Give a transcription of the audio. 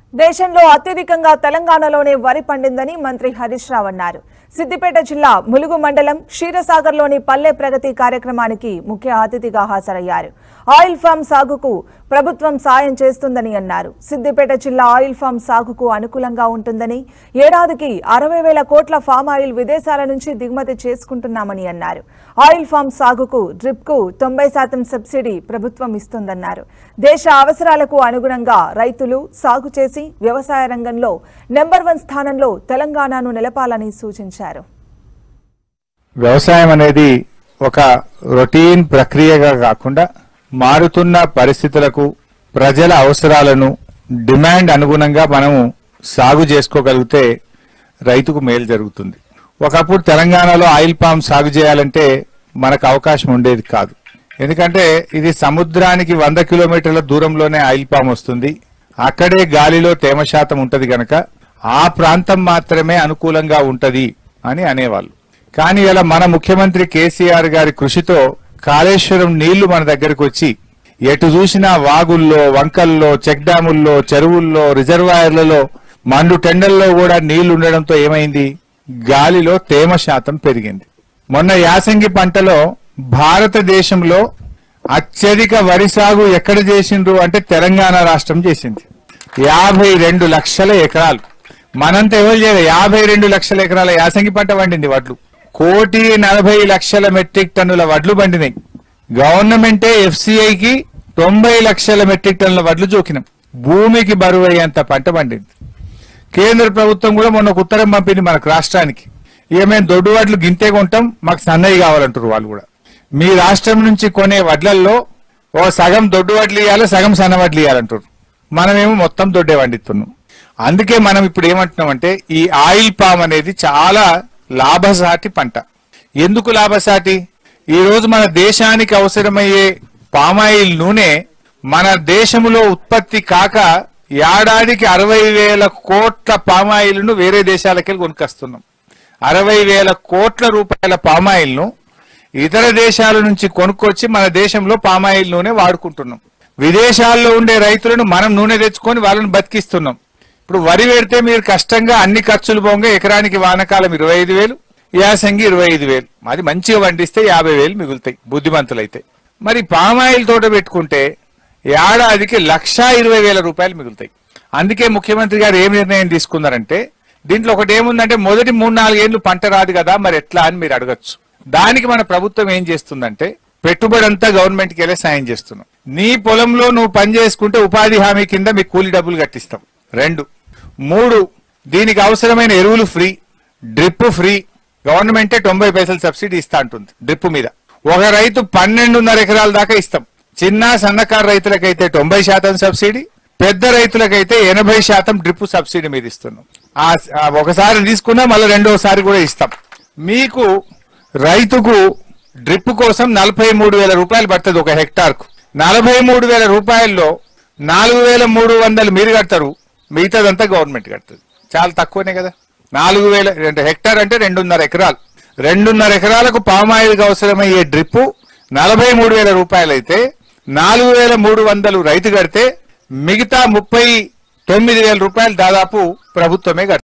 దేశంలో అత్యధికంగా తెలంగాణలోనే వరి పండిందని మంత్రి హరీష్ రావు అన్నారు సిద్దిపేట జిల్లా ములుగు మండలం క్షీరసాగర్లోని పల్లె ప్రగతి కార్యక్రమానికి ముఖ్య అతిథిగా హాజరయ్యారు ఆయిల్ ఫామ్ సాగుకు ప్రభుత్వం సాయం చేస్తుందని అన్నారు సిద్దిపేట జిల్లా ఆయిల్ ఫామ్ సాగుకు అనుకూలంగా ఉంటుందని ఏడాదికి అరవై వేల కోట్ల ఫామ్ ఆయిల్ విదేశాల నుంచి దిగుమతి చేసుకుంటున్నామని అన్నారు ఆయిల్ ఫామ్ సాగుకు డ్రిప్ కు తొంభై శాతం సబ్సిడీ ప్రభుత్వం ఇస్తుందన్నారు దేశ అవసరాలకు అనుగుణంగా రైతులు సాగు చేసి వ్యవసాయ రంగంలో నెంబర్ వన్ స్థానంలో తెలంగాణను నిలపాలని సూచించారు వ్యవసాయం అనేది ఒక రొటీన్ ప్రక్రియగా కాకుండా మారుతున్న పరిస్థితులకు ప్రజల అవసరాలను డిమాండ్ అనుగుణంగా మనము సాగు చేసుకోగలిగితే రైతుకు మేలు జరుగుతుంది ఒకప్పుడు తెలంగాణలో ఆయిల్ పామ్ సాగు చేయాలంటే మనకు అవకాశం ఉండేది కాదు ఎందుకంటే ఇది సముద్రానికి వంద కిలోమీటర్ల దూరంలోనే ఆయిల్ పామ్ వస్తుంది అక్కడే గాలిలో తేమ శాతం ఉంటది గనక ఆ ప్రాంతం మాత్రమే అనుకూలంగా ఉంటది అని అనేవాళ్ళు కానీ ఇలా మన ముఖ్యమంత్రి కేసీఆర్ గారి కృషితో కాళేశ్వరం నీళ్లు మన దగ్గరకు వచ్చి ఎటు చూసినా వాగుల్లో వంకల్లో చెక్ డ్యాముల్లో చెరువుల్లో రిజర్వాయర్లలో మండు టెండల్లో కూడా నీళ్లు ఉండడంతో ఏమైంది గాలిలో తేమ శాతం పెరిగింది మొన్న యాసంగి పంటలో భారతదేశంలో అత్యధిక వరి సాగు ఎక్కడ చేసిండ్రు అంటే తెలంగాణ రాష్ట్రం చేసింది యాభై రెండు లక్షల ఎకరాలు మనంతా ఎవరు చేయలేదు యాభై రెండు లక్షల ఎకరాల యాసంగి పంట పండింది వడ్లు కోటి నలభై లక్షల మెట్రిక్ టన్నుల వడ్లు పండినాయి గవర్నమెంటే ఎఫ్సిఐకి తొంభై లక్షల మెట్రిక్ టన్నుల వడ్లు జోకినాం భూమికి బరువు అయ్యేంత పంట పండింది కేంద్ర ప్రభుత్వం కూడా మొన్న ఒక ఉత్తరం పంపింది మనకు రాష్ట్రానికి ఇక మేము దొడ్డు వడ్లు గింతే కొంటాం మాకు సన్నయ్య కావాలంటారు వాళ్ళు కూడా మీ రాష్ట్రం నుంచి కొనే వడ్లల్లో ఓ సగం దొడ్డు వడ్లు ఇవ్వాలి సగం సన్న వడ్లు ఇవ్వాలంటారు మనమేమో మొత్తం దొడ్డే వండిస్తున్నాం అందుకే మనం ఇప్పుడు ఏమంటున్నామంటే ఈ ఆయిల్ పామ్ అనేది చాలా లాభసాటి పంట ఎందుకు లాభసాటి ఈ రోజు మన దేశానికి అవసరమయ్యే పామాయిల్ నూనె మన దేశంలో ఉత్పత్తి కాక ఏడాదికి అరవై వేల కోట్ల పామాయిల్ను వేరే దేశాలకి కొనుక్కొస్తున్నాం అరవై వేల కోట్ల రూపాయల పామాయిల్ను ఇతర దేశాల నుంచి కొనుక్కొచ్చి మన దేశంలో పామాయిల్ నూనె వాడుకుంటున్నాం విదేశాల్లో ఉండే రైతులను మనం నూనె తెచ్చుకొని వాళ్ళని బతికిస్తున్నాం ఇప్పుడు వరి పెడితే మీరు కష్టంగా అన్ని ఖర్చులు పోగా ఎకరానికి వానకాలం ఇరవై ఐదు వేలు యాసంగి ఇరవై ఐదు వేలు అది మంచిగా పండిస్తే యాభై వేలు మిగులుతాయి బుద్ధిమంతులైతే మరి పామాయిల్ తోట పెట్టుకుంటే ఏడాదికి లక్షా ఇరవై వేల రూపాయలు మిగులుతాయి అందుకే ముఖ్యమంత్రి గారు ఏం నిర్ణయం తీసుకున్నారంటే దీంట్లో ఒకటి ఏముందంటే మొదటి మూడు నాలుగేళ్లు పంట రాదు కదా మరి ఎట్లా అని మీరు అడగచ్చు దానికి మన ప్రభుత్వం ఏం చేస్తుందంటే పెట్టుబడి అంతా గవర్నమెంట్ కి వెళ్ళే సాయం చేస్తున్నాం నీ పొలంలో నువ్వు పని చేసుకుంటే ఉపాధి హామీ కింద మీకు కూలి డబ్బులు కట్టిస్తాం రెండు మూడు దీనికి అవసరమైన ఎరువులు ఫ్రీ డ్రిప్ ఫ్రీ గవర్నమెంటే తొంభై పైసలు సబ్సిడీ ఇస్తా అంటుంది డ్రిప్ మీద ఒక రైతు పన్నెండున్నర ఎకరాల దాకా ఇస్తాం చిన్న సన్నకారు రైతులకైతే తొంభై శాతం సబ్సిడీ పెద్ద రైతులకైతే ఎనభై శాతం డ్రిప్ సబ్సిడీ మీద ఇస్తున్నాం ఆ ఆ ఒకసారి తీసుకున్నా మళ్ళీ రెండోసారి కూడా ఇస్తాం మీకు రైతుకు డ్రిప్ కోసం నలభై మూడు వేల రూపాయలు పడుతుంది ఒక హెక్టార్ కు నలభై మూడు వేల రూపాయల్లో నాలుగు వేల మూడు వందలు మీరు కడతారు మిగతాదంతా గవర్నమెంట్ కడుతుంది చాలా తక్కువనే కదా నాలుగు వేల అంటే హెక్టార్ అంటే రెండున్నర ఎకరాలు రెండున్నర ఎకరాలకు పామాయిల్కి అవసరమయ్యే డ్రిప్ నలభై మూడు వేల రూపాయలు అయితే నాలుగు వేల మూడు వందలు రైతు కడితే మిగతా ముప్పై తొమ్మిది వేల రూపాయలు దాదాపు ప్రభుత్వమే కడుతుంది